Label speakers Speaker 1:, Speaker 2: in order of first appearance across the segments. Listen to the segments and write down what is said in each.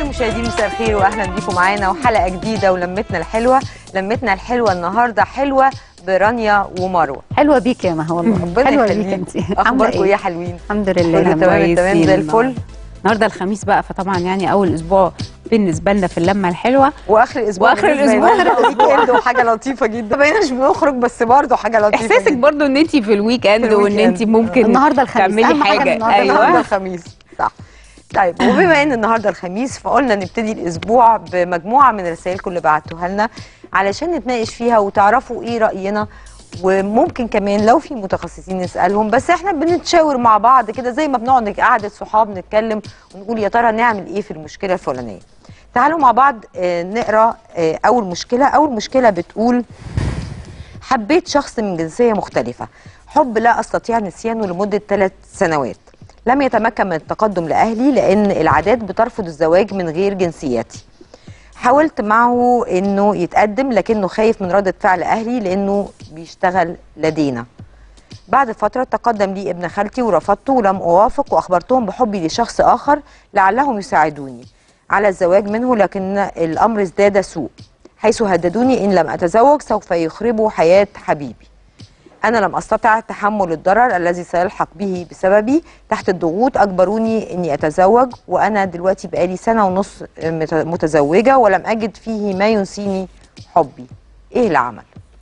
Speaker 1: المشاهدين مساء الخير واهلا بيكم معانا وحلقه جديده ولمتنا الحلوه لمتنا الحلوه النهارده حلوه برانيا ومروه
Speaker 2: حلوه بيك يا مها والله
Speaker 1: ربنا
Speaker 2: حلوه
Speaker 1: يخليك.
Speaker 2: بيك انت
Speaker 1: اخباركم ايه يا حلوين
Speaker 2: الحمد لله
Speaker 1: كله تمام تمام زي الفل
Speaker 3: النهارده الخميس بقى فطبعا يعني اول اسبوع بالنسبه لنا في اللمه الحلوه
Speaker 1: واخر الاسبوع
Speaker 3: وآخر
Speaker 1: بالنسبة
Speaker 3: الأسبوع.
Speaker 1: لنا ويك اند وحاجه لطيفه جدا ما بقيناش بنخرج بس برضه حاجه لطيفه
Speaker 3: احساسك
Speaker 1: جدا.
Speaker 3: برضو ان انت في الويك اند
Speaker 1: في الويك
Speaker 3: وان انت
Speaker 1: إند.
Speaker 3: ممكن
Speaker 2: النهارده الخميس
Speaker 3: تعملي
Speaker 2: أهم حاجة
Speaker 3: حاجه
Speaker 2: النهاردة
Speaker 1: النهارده
Speaker 3: ايوه
Speaker 1: الخميس صح طيب وبما ان النهارده الخميس فقلنا نبتدي الاسبوع بمجموعه من رسائلكم اللي بعتوها لنا علشان نتناقش فيها وتعرفوا ايه راينا وممكن كمان لو في متخصصين نسالهم بس احنا بنتشاور مع بعض كده زي ما بنقعد قعده صحاب نتكلم ونقول يا ترى نعمل ايه في المشكله الفلانيه تعالوا مع بعض آه، نقرا آه، اول مشكله اول مشكله بتقول حبيت شخص من جنسية مختلفة حب لا أستطيع نسيانه لمدة ثلاث سنوات لم يتمكن من التقدم لأهلي لأن العادات بترفض الزواج من غير جنسيتي حاولت معه انه يتقدم لكنه خايف من ردة فعل اهلي لانه بيشتغل لدينا بعد فترة تقدم لي ابن خالتي ورفضته ولم أوافق وأخبرتهم بحبي لشخص آخر لعلهم يساعدوني على الزواج منه لكن الأمر ازداد سوء حيث هددوني إن لم أتزوج سوف يخربوا حياة حبيبي أنا لم أستطع تحمل الضرر الذي سيلحق به بسببي تحت الضغوط أجبروني إني أتزوج وأنا دلوقتي بقالي سنة ونص مت- متزوجة ولم أجد فيه ما ينسيني حبي إيه العمل؟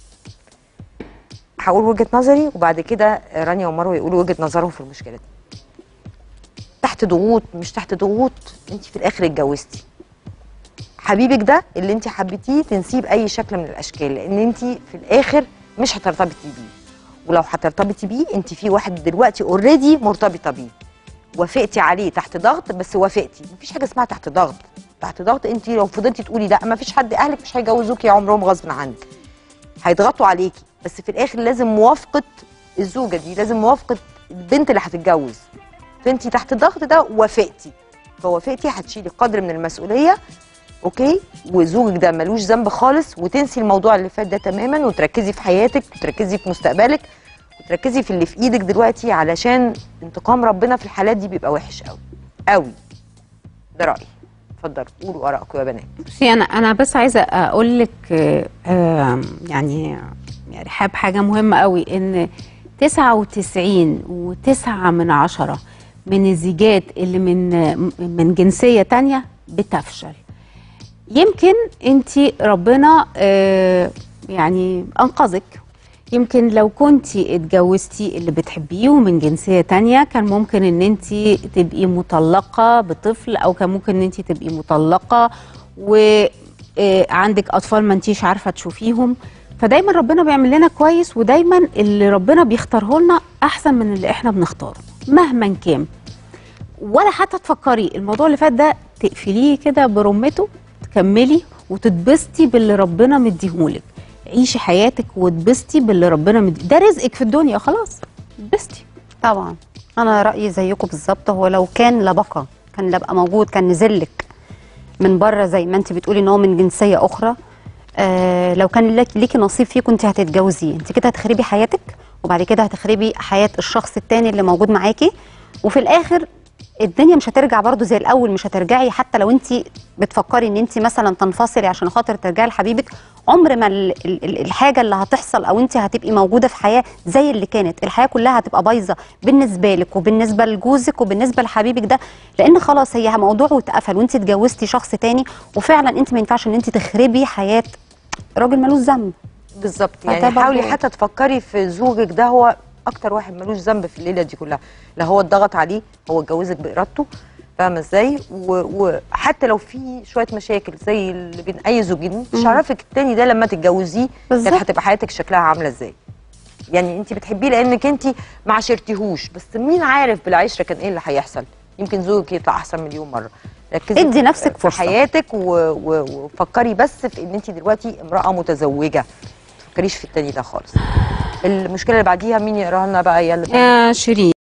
Speaker 1: هقول وجهة نظري وبعد كده رانيا ومروه يقولوا وجهة نظرهم في المشكلة دي تحت ضغوط مش تحت ضغوط انت في الاخر اتجوزتي حبيبك ده اللي انت حبيتيه تنسيه باي شكل من الاشكال لان انت في الاخر مش هترتبطي بيه ولو هترتبطي بيه انت في واحد دلوقتي اوريدي مرتبطه بيه وافقتي عليه تحت ضغط بس وافقتي مفيش حاجه اسمها تحت ضغط تحت ضغط انت لو فضلتي تقولي لا مفيش حد اهلك مش هيجوزوكي عمرهم غصب عنك هيضغطوا عليكي بس في الاخر لازم موافقه الزوجه دي لازم موافقه البنت اللي هتتجوز فانت تحت الضغط ده وافقتي فوافقتي هتشيلي قدر من المسؤوليه اوكي وزوجك ده ملوش ذنب خالص وتنسي الموضوع اللي فات ده تماما وتركزي في حياتك وتركزي في مستقبلك وتركزي في اللي في ايدك دلوقتي علشان انتقام ربنا في الحالات دي بيبقى وحش قوي قوي ده رايي اتفضلوا قولوا ارائكم يا بنات
Speaker 3: بصي انا انا بس عايزه اقول لك آه، آه، يعني يا رحاب حاجه مهمه قوي ان 99 و9 من عشرة من الزيجات اللي من من جنسيه تانية بتفشل يمكن انت ربنا آه، يعني انقذك يمكن لو كنت اتجوزتي اللي بتحبيه ومن جنسية تانية كان ممكن ان انت تبقي مطلقة بطفل او كان ممكن ان انت تبقي مطلقة وعندك اطفال ما انتيش عارفة تشوفيهم فدايما ربنا بيعمل لنا كويس ودايما اللي ربنا بيختاره لنا احسن من اللي احنا بنختاره مهما كان ولا حتى تفكري الموضوع اللي فات ده تقفليه كده برمته تكملي وتتبسطي باللي ربنا مديهولك عيشي حياتك وتبسطي باللي ربنا مدي ده رزقك في الدنيا خلاص اتبسطي
Speaker 2: طبعا انا رايي زيكم بالظبط هو لو كان لبقى كان لبقى موجود كان نزلك من بره زي ما انت بتقولي ان هو من جنسيه اخرى آه لو كان لك ليكي نصيب فيه كنت هتتجوزيه انت كده هتخربي حياتك وبعد كده هتخربي حياه الشخص التاني اللي موجود معاكي وفي الاخر الدنيا مش هترجع برضو زي الاول مش هترجعي حتى لو انت بتفكري ان انت مثلا تنفصلي عشان خاطر ترجعي لحبيبك عمر ما ال- ال- ال- الحاجه اللي هتحصل او انت هتبقي موجوده في حياه زي اللي كانت الحياه كلها هتبقى بايظه بالنسبه لك وبالنسبه لجوزك وبالنسبه لحبيبك ده لان خلاص هي موضوع واتقفل وانت اتجوزتي شخص تاني وفعلا انت ما ينفعش ان انت تخربي حياه راجل ملوش ذنب
Speaker 1: بالظبط يعني
Speaker 2: فده
Speaker 1: حاولي
Speaker 2: برضو-
Speaker 1: حتى تفكري في زوجك ده هو اكتر واحد ملوش ذنب في الليله دي كلها لا هو اتضغط عليه هو اتجوزك بارادته فاهمه ازاي و- وحتى لو في شويه مشاكل زي اللي بين اي زوجين مش
Speaker 2: مم.
Speaker 1: عارفك التاني ده لما تتجوزيه
Speaker 2: بالظبط.
Speaker 1: كانت هتبقى حياتك شكلها عامله ازاي يعني انت بتحبيه لانك انت ما عاشرتيهوش بس مين عارف بالعشره كان ايه اللي هيحصل يمكن زوجك يطلع احسن مليون مره ركزي
Speaker 2: ادي نفسك
Speaker 1: في
Speaker 2: فرصة.
Speaker 1: حياتك و- و- وفكري بس في ان انت دلوقتي امراه متزوجه ما تفكريش في التاني ده خالص المشكله اللي بعديها مين يقراها لنا بقى يلا
Speaker 3: يا شيرين